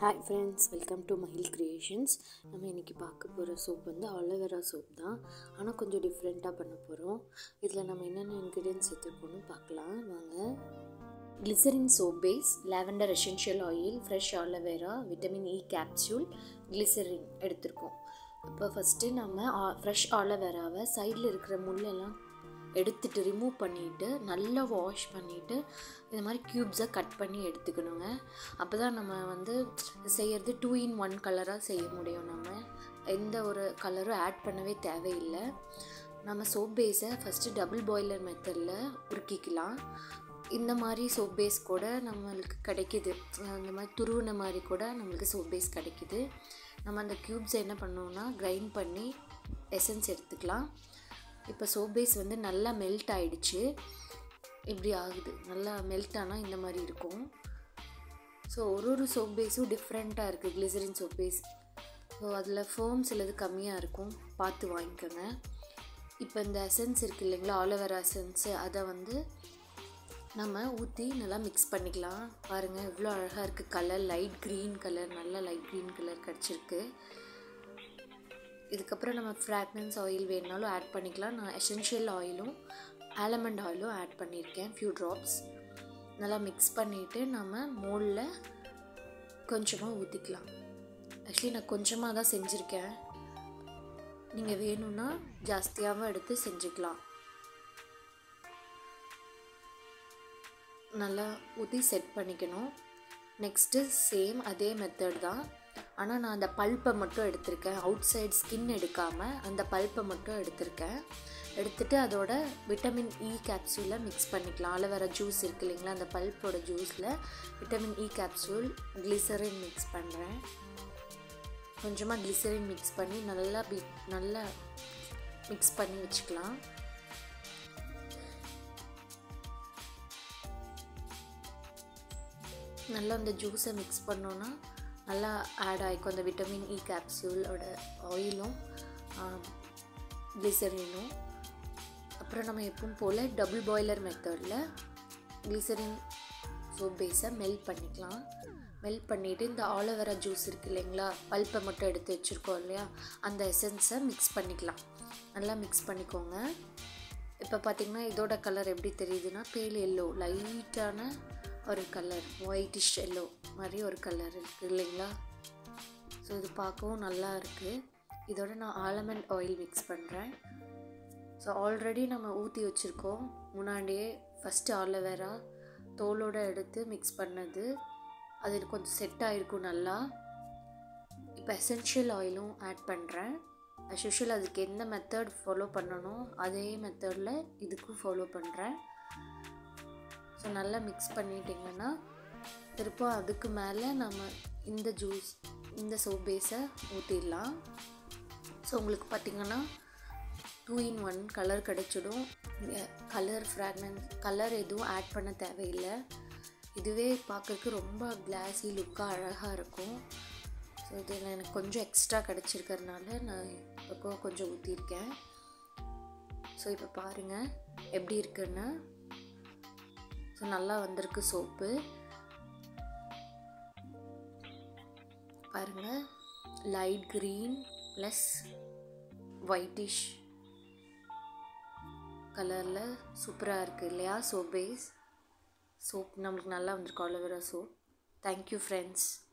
hi friends welcome to Mahil creations நம்ம இன்றைக்கி பார்க்க போகிற சோப் வந்து அலோவேரா சோப் தான் ஆனால் கொஞ்சம் டிஃப்ரெண்ட்டாக பண்ண போகிறோம் இதில் நம்ம என்னென்ன இன்க்ரீடியன்ஸ் சேர்த்துருக்கோன்னு பார்க்கலாம் வாங்க glycerin soap base lavender essential oil fresh aloe vera vitamin E capsule glycerin எடுத்திருக்கோம் இப்போ ஃபஸ்ட்டு நம்ம ஃப்ரெஷ் ஆலோவேராவை சைடில் இருக்கிற முள்ளெல்லாம் எடுத்துட்டு ரிமூவ் பண்ணிவிட்டு நல்லா வாஷ் பண்ணிவிட்டு இந்த மாதிரி க்யூப்ஸை கட் பண்ணி எடுத்துக்கணுங்க அப்போ தான் நம்ம வந்து செய்கிறது டூ இன் ஒன் கலராக செய்ய முடியும் நம்ம எந்த ஒரு கலரும் ஆட் பண்ணவே தேவையில்லை நம்ம சோப் பேஸை ஃபஸ்ட்டு டபுள் பாய்லர் மெத்தடில் உருக்கிக்கலாம் இந்த மாதிரி சோப் பேஸ் கூட நம்மளுக்கு கிடைக்கிது இந்த மாதிரி துருவின மாதிரி கூட நம்மளுக்கு சோப் பேஸ் கிடைக்கிது நம்ம அந்த க்யூப்ஸை என்ன பண்ணோம்னா கிரைண்ட் பண்ணி எசன்ஸ் எடுத்துக்கலாம் இப்போ சோப் பேஸ் வந்து நல்லா மெல்ட் ஆகிடுச்சு இப்படி ஆகுது நல்லா மெல்ட் ஆனால் இந்த மாதிரி இருக்கும் ஸோ ஒரு ஒரு சோப் பேஸும் டிஃப்ரெண்ட்டாக இருக்குது கிளிசரின் சோப் பேஸ் ஸோ அதில் ஃபோம் சிலது கம்மியாக இருக்கும் பார்த்து வாங்கிக்கோங்க இப்போ இந்த எசன்ஸ் இருக்குது இல்லைங்களா ஆலோவேரா எசன்ஸு அதை வந்து நம்ம ஊற்றி நல்லா மிக்ஸ் பண்ணிக்கலாம் பாருங்கள் எவ்வளோ அழகாக இருக்குது கலர் லைட் க்ரீன் கலர் நல்ல லைட் க்ரீன் கலர் கிடச்சிருக்கு இதுக்கப்புறம் நம்ம ஃப்ராக்னன்ஸ் ஆயில் வேணுனாலும் ஆட் பண்ணிக்கலாம் நான் எசென்ஷியல் ஆயிலும் ஆலமண்ட் ஆயிலும் ஆட் பண்ணியிருக்கேன் ஃபியூ ட்ராப்ஸ் நல்லா மிக்ஸ் பண்ணிவிட்டு நம்ம மோலில் கொஞ்சமாக ஊற்றிக்கலாம் ஆக்சுவலி நான் கொஞ்சமாக தான் செஞ்சுருக்கேன் நீங்கள் வேணும்னா ஜாஸ்தியாகவும் எடுத்து செஞ்சுக்கலாம் நல்லா ஊற்றி செட் பண்ணிக்கணும் நெக்ஸ்ட்டு சேம் அதே மெத்தட் தான் ஆனால் நான் அந்த பல்ப்பை மட்டும் எடுத்திருக்கேன் அவுட் சைட் ஸ்கின் எடுக்காமல் அந்த பல்ப்பை மட்டும் எடுத்திருக்கேன் எடுத்துகிட்டு அதோட விட்டமின் இ கேப்சூலை மிக்ஸ் பண்ணிக்கலாம் அலோவேரா ஜூஸ் இருக்குது இல்லைங்களா அந்த பல்ப்போட ஜூஸில் vitamin E capsule glycerin mix பண்ணுறேன் கொஞ்சமாக கிளிசரின் மிக்ஸ் பண்ணி நல்லா பி நல்லா மிக்ஸ் பண்ணி வச்சுக்கலாம் நல்லா அந்த ஜூஸை மிக்ஸ் பண்ணோன்னா நல்லா ஆட் ஆகிக்கும் அந்த விட்டமின் இ கேப்சூலோட ஆயிலும் கிளிசரினும் அப்புறம் நம்ம எப்பவும் போல் டபுள் பாய்லர் மெத்தடில் கிளிசரின் சோப் பேஸை மெல்ட் பண்ணிக்கலாம் மெல்ட் பண்ணிவிட்டு இந்த ஆலோவேரா ஜூஸ் இருக்குது இல்லைங்களா பல்ப்பை மட்டும் எடுத்து வச்சுருக்கோம் இல்லையா அந்த எசன்ஸை மிக்ஸ் பண்ணிக்கலாம் நல்லா மிக்ஸ் பண்ணிக்கோங்க இப்போ பார்த்திங்கன்னா இதோட கலர் எப்படி தெரியுதுன்னா பேல் எல்லோ லைட்டான ஒரு கலர் ஒயிட்டிஷ் எல்லோ மாதிரி ஒரு கலர் இருக்குது இல்லைங்களா ஸோ இது பார்க்கவும் நல்லா இருக்குது இதோட நான் ஆலமண்ட் ஆயில் மிக்ஸ் பண்ணுறேன் ஸோ ஆல்ரெடி நம்ம ஊற்றி வச்சுருக்கோம் முன்னாடியே ஃபஸ்ட்டு ஆலோவேரா தோலோடு எடுத்து மிக்ஸ் பண்ணது அது கொஞ்சம் செட் ஆகிருக்கும் நல்லா இப்போ எசென்ஷியல் ஆயிலும் ஆட் பண்ணுறேன் அஸ் யூஷுவல் அதுக்கு எந்த மெத்தட் ஃபாலோ பண்ணணும் அதே மெத்தடில் இதுக்கும் ஃபாலோ பண்ணுறேன் ஸோ நல்லா மிக்ஸ் பண்ணிட்டிங்கன்னா திருப்ப அதுக்கு மேலே நம்ம இந்த ஜூஸ் இந்த சோப் பேஸை ஊற்றிடலாம் ஸோ உங்களுக்கு பார்த்திங்கன்னா டூ இன் ஒன் கலர் கிடச்சிடும் கலர் ஃப்ராக்னன்ஸ் கலர் எதுவும் ஆட் பண்ண தேவையில்லை இதுவே பார்க்குறதுக்கு ரொம்ப கிளாஸி லுக்காக அழகாக இருக்கும் ஸோ இதில் எனக்கு கொஞ்சம் எக்ஸ்ட்ரா கிடச்சிருக்கறனால நான் இப்போ கொஞ்சம் ஊற்றிருக்கேன் ஸோ இப்போ பாருங்கள் எப்படி இருக்குன்னு ஸோ நல்லா வந்திருக்கு சோப்பு பாருங்கள் லைட் க்ரீன் ப்ளஸ் ஒயிட்டிஷ் கலரில் சூப்பராக இருக்குது இல்லையா சோப் பேஸ் சோப் நம்மளுக்கு நல்லா வந்திருக்கு அலோவேரா சோப் தேங்க்யூ ஃப்ரெண்ட்ஸ்